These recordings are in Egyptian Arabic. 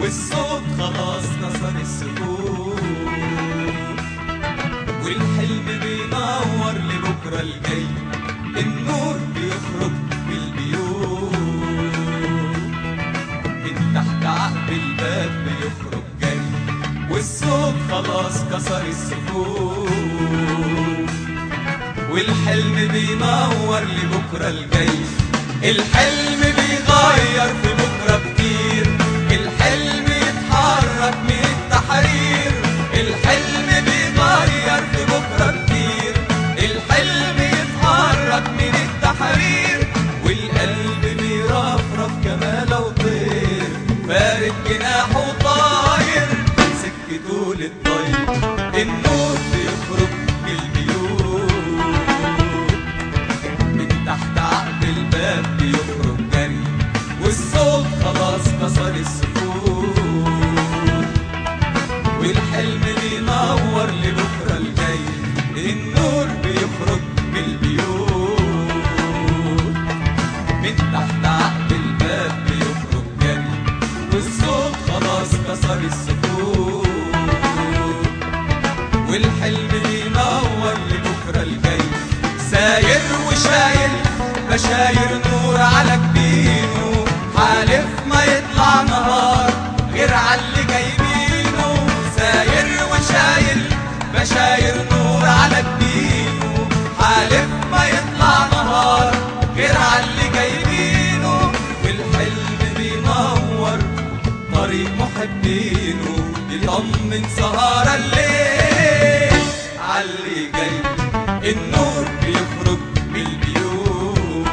والصوت خلاص كسر السكوت والحلم بينور لبكرة الجاي النور بيخرج بالبيوت من تحت عقب الباب بيخرج جري والصوت خلاص كسر السكوت والحلم بينور لبكرة الجاي الحلم بيغير في بكرة كتير الحلم يتحرك من التحرير الحلم بيغير في بكرة كتير الحلم يتحرك من التحرير والقلب بيرفرف كما لو طير فارد جناحه طاير سكته للطير النور بيخرج بالبيوت من تحت عقد الباب بيخرج جري والصوت خلاص كسر السكوت والحلم بينور لبكرة الجاي النور بيخرج بالبيوت من تحت عقد الباب بيخرج جري والصوت خلاص كسر السكوت والحلم بينور لبكرة الجاي ساير وشايل بشاير نور على جبينه حالف ما يطلع نهار غير عاللي جايبينه ساير وشايل بشاير نور على جبينه حالف ما يطلع نهار غير عاللي جايبينه والحلم بينور طريق محبينه يطمن سهر الليل عاللي جاي النور بيخرج بالبيوت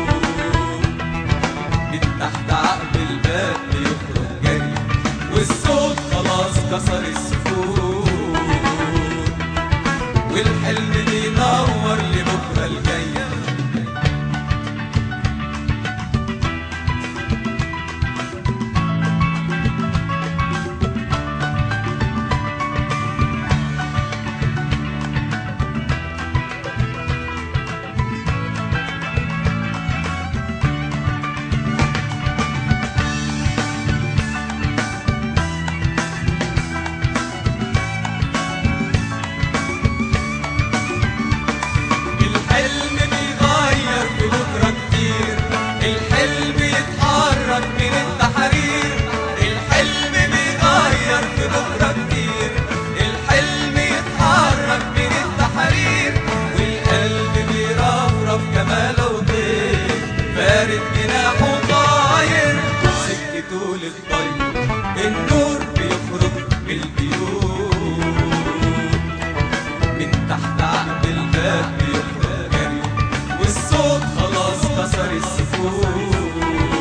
من تحت عقب الباب بيخرج جري والصوت خلاص كسر السكوت والحلم بينور لبكره الجاي الحلم بيغير في بكرة كتير الحلم يتحرك من التحرير الحلم بيغير في بكرة كتير الحلم يتحرك من التحرير والقلب بيرفرف كما لو طير فارد جناحه طاير سكته للطير النور بيخرج بالبيوت من تحت عقد الباب بيخرج جري والصوت خلاص كسر السكوت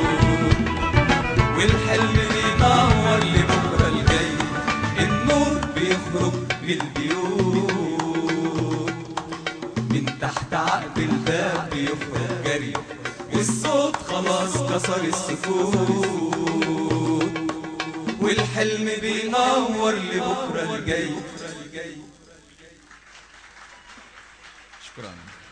والحلم بينور لبكره الجاي النور بيخرج بالبيوت من تحت عقد الباب بيخرج جري والصوت خلاص كسر السكوت والحلم بينور لبكره الجاي شكرا